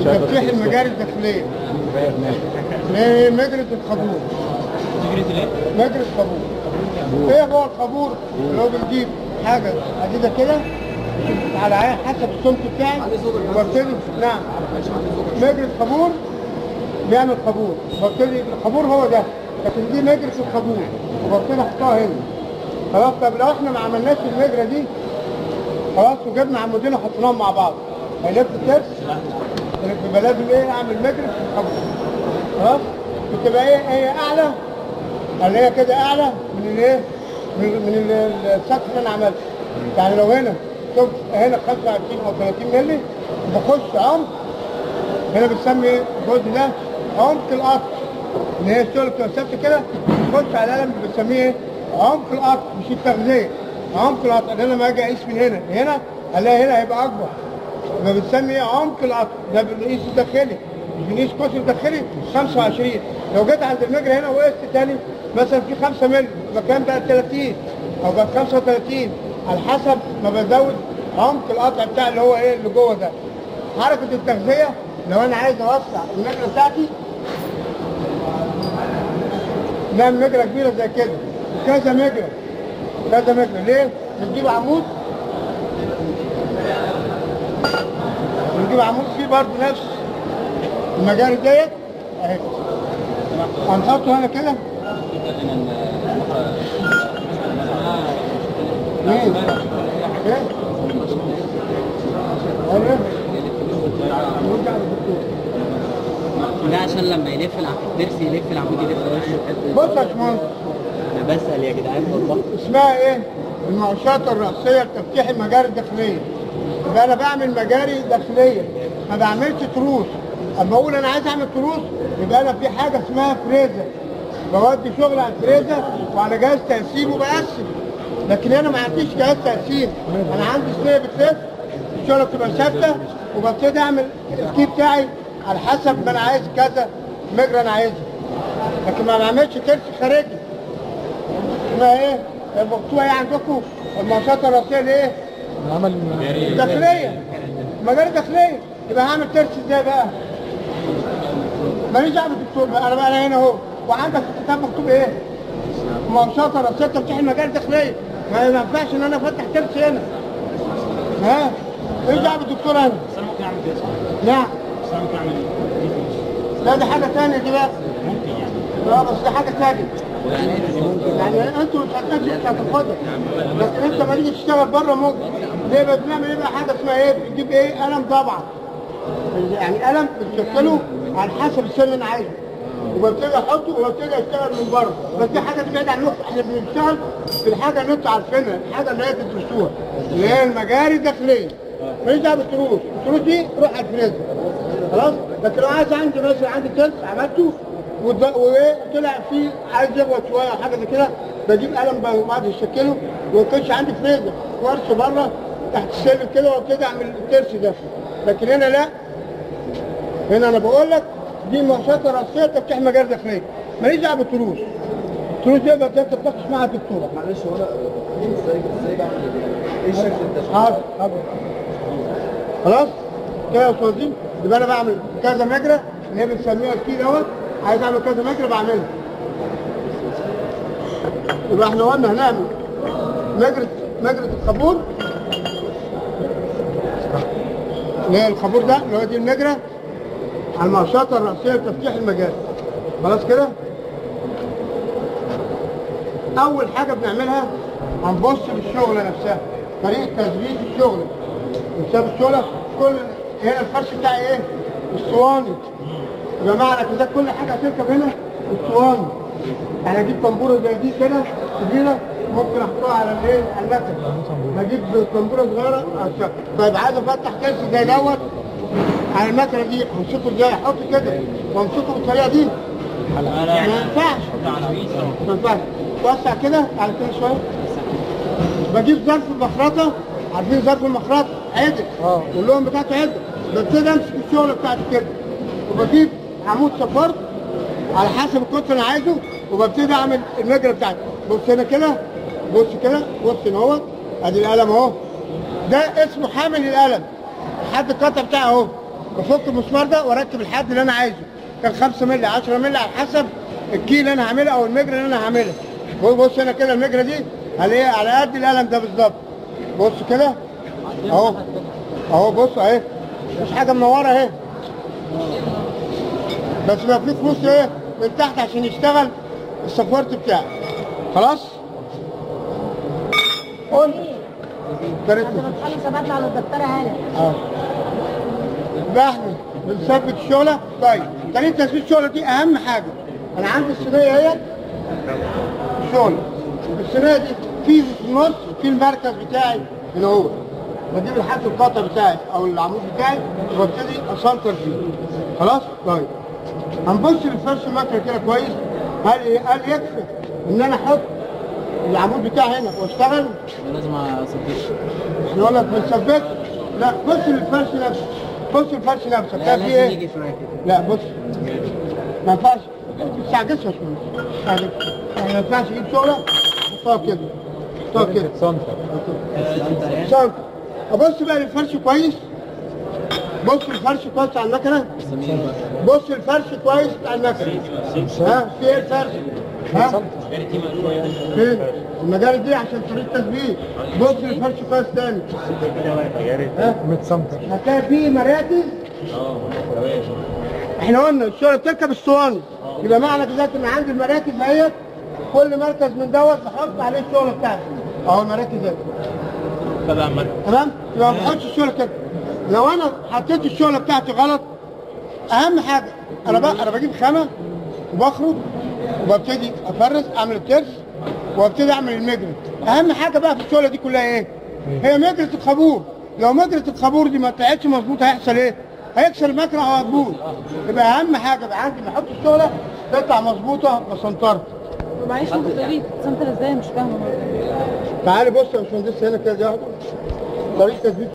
تفتيح المجاري الداخليه لمجرة الخبور مجرى الخبور ايه هو الخبور اللي هو بنجيب حاجه عديده كده على عين حسب السمك بتاعي وببتدي نعم مجرى الخبور بيعمل خبور وببتدي الخبور هو ده لكن دي مجرى الخبور وببتدي احطها هنا خلاص طب لو احنا ما عملناش المجرى دي خلاص وجبنا عمودين وحطيناهم مع بعض هيلف الترس يبقى لازم ايه اعمل مجرى في الخبور خلاص بتبقى ايه هي اعلى اللي هي كده اعلى من الايه من من ال- السقف اللي انا عملته يعني لو هنا شوف هنا 25 او 30 مللي بخش عمق هنا بنسمي ايه الجزء ده عمق القطر ان هي الشغل بتبقى ثابته كده بخش على القلم بنسميه ايه عمق القطر مش التغذيه عمق القطر ان انا لما اجي اقيس من هنا هنا الاقي هنا هيبقى اكبر يبقى بنسمي ايه عمق القطر ده بنقيس الداخلي مش بنقيس قطر الداخلي 25 لو جيت عند المجرى هنا وقست تاني مثلا في 5 مللي يبقى كام بقى 30 او بقى 35 على حسب ما بزود عمق القطع بتاع اللي هو ايه اللي جوه ده حركه التغذيه لو انا عايز اوسع المجرى بتاعتي نعمل مجرى كبيره زي كده كذا مجرى كذا مجرى ليه؟ بنجيب عمود بنجيب عمود فيه برضه نفس المجاري ديت اهي هنحطه هنا كده مين؟ ايه؟ ايوه نرجع للدكتور ده عشان لما يلف العمود الضرس يلف العمود يلف وشه الحته بص يا باشمهندس انا بسال يا جدعان والله اسمها ايه؟ المعشات الرأسية لتفتيح المجاري الداخلية. يبقى أنا بعمل مجاري داخلية ما بعملش تروس. أما أقول أنا عايز أعمل تروس يبقى أنا في حاجة اسمها فريزة. بودي شغل على الفريزة وعلى جهاز تقسيم وبقسم. لكن أنا ما عنديش جهاز تقسيم. أنا عندي صينية بتلف الشغلة بتبقى ثابتة وببتدي أعمل الكي بتاعي على حسب ما أنا عايز كذا مجرى أنا عايزها. لكن ما بعملش ترس خارجي. اسمها ايه؟ مكتوبه ايه عندكم؟ المنشطه الرئيسيه الايه؟ عمل داخليه مجال داخليه يبقى هعمل ترس ازاي بقى؟ ماليش دعوه بالدكتور بقى انا بقى انا هنا اهو وعندك في الكتاب مكتوب ايه؟ منشطه رئيسيه تفتح المجال الداخليه ما ينفعش ان انا افتح ترس هنا ها؟ ماليش دعوه بالدكتور انا بس انا ممكن اعمل كده نعم بس انا ممكن اعمل لا دي حاجه ثانيه دي بقى ممكن يعني لا بس دي حاجه ثانيه يعني انتوا مش هتنزل مش هتاخدها لكن انت ما تيجي تشتغل بره ممكن ليه بقى بنعمل ايه بقى حاجه اسمها ايه بتجيب ايه قلم طبعا يعني قلم بتشكله على حسب السن اللي انا عايزه وببتدي احطه وببتدي اشتغل من بره بس دي حاجه بعيده عن النقطه احنا بنشتغل في الحاجه اللي انتوا عارفينها الحاجه اللي هي بتدرسوها اللي هي المجاري الداخليه ماليش دعوه بالتروس التروس دي روح على الفريزر خلاص لكن لو عايز عندي مثلا عندي تلف عملته والد- وايه طلع فيه عايز يغوط شويه او حاجه زي كده بجيب قلم ب- بعد يشكله وما كانش عندي فريزر ورش بره تحت السلم كده وابتدي اعمل الترس ده لكن هنا لا هنا انا بقول لك دي منشطه راسيه تفتح مجال داخليه ماليش دعوه بالتروس التروس دي بقى انت بتاخد معاها الدكتوره معلش هو انا ازاي ازاي بعمل ايه؟ ايه شكل التشغيل؟ حاضر حاضر خلاص كده يا استاذ يبقى انا بعمل كذا مجرى اللي هي بنسميها الكي دوت عايز اعمل كذا مجرى بعملها يبقى احنا قلنا هنعمل مجرى مجرى الخابور اللي هي الخابور ده اللي هو دي المجرى على المنشطه الرئيسيه لتفتيح المجال خلاص كده اول حاجه بنعملها هنبص للشغله نفسها طريقه تثبيت الشغله بسبب الشغله كل هنا الفرش بتاعي ايه الصواني يا جماعه كده كل حاجه هتركب هنا الصواني انا اجيب طنبوره زي دي كده كبيره ممكن احطها على الايه على المكنه بجيب طنبوره صغيره عشان طيب عايز افتح كيس زي دوت على المكنه دي همسكه ازاي احط كده وامسكه بالطريقه دي ما ينفعش ما ينفعش وسع كده على كده شويه بجيب ظرف المخرطه عارفين ظرف المخرطه عدل اه. واللون بتاعته عدل ببتدي امسك الشغل بتاعتي كده وبجيب عمود صفار على حسب القطر اللي انا عايزه وببتدي اعمل المجرى بتاعتي بص هنا كده بص كده بص هنا اهو ادي القلم اهو ده اسمه حامل القلم لحد القطع بتاعي اهو بفك المسمار ده واركب الحد اللي انا عايزه كان 5 مللي 10 مللي على حسب الكي اللي انا هعملها او المجرى اللي انا هعملها بص- بص هنا كده المجرى دي على ايه على قد القلم ده بالظبط بص كده اهو اهو بص اهي مش حاجه منوره اهي بس بقى في فلوس ايه من تحت عشان يشتغل السبورت بتاعي خلاص قول طريقة بعد ما تخلص ابعت على الدكتوره هاله اه يبقى احنا بنثبت الشغله طيب طريقه تثبيت الشغله دي اهم حاجه انا عندي الصينيه اهي الشغله الصينيه دي في في النص في المركز بتاعي اللي هو بجيب الحد القطع بتاعي او العمود بتاعي وابتدي اسنتر فيه خلاص طيب هنبص للفرش المكنه كده كويس هل هل يكفي ان انا احط العمود بتاعي هنا واشتغل لازم اصدقه احنا نقول لك بنثبت لا بص للفرش نفسه بص للفرش نفسه لا كان في لازم ايه؟ يجي شويه كده لا بص ما ينفعش ما تستعجلش يا شوية يعني ما ينفعش اجيب شغله احطها كده احطها كده سنتر ابص بقى للفرش كويس بص الفرش كويس على المكنه بص الفرش كويس على المكنه ها في ايه الفرش؟ ها؟ فين؟ المجال دي عشان طريقه تثبيت بص للفرش كويس تاني ها؟ 100 سم هتلاقي فيه مراكز احنا قلنا الشغل بتركب الاسطواني يبقى معنى كده ان عندي المراكز اهيت كل مركز من دوت بحط عليه الشغل بتاعتي اهو المراكز اهي تبع مركز تمام يبقى ما بحطش الشغل كده لو انا حطيت الشغله بتاعتي غلط اهم حاجه انا بقى انا بجيب خامه وبخرج وببتدي افرز اعمل الترس وابتدي اعمل المجرى اهم حاجه بقى في الشغله دي كلها ايه هي مجرة الخابور لو مجرة الخابور دي ما طلعتش مظبوطه هيحصل ايه هيكسر المكنه او هتبوظ يبقى اهم حاجه بقى عندي بحط الشغله تطلع مظبوطه وسنطرت معلش انت بتقولي سنتر ازاي مش فاهمه تعالي بص يا باشمهندس هنا كده دي واحده طريقه تثبيت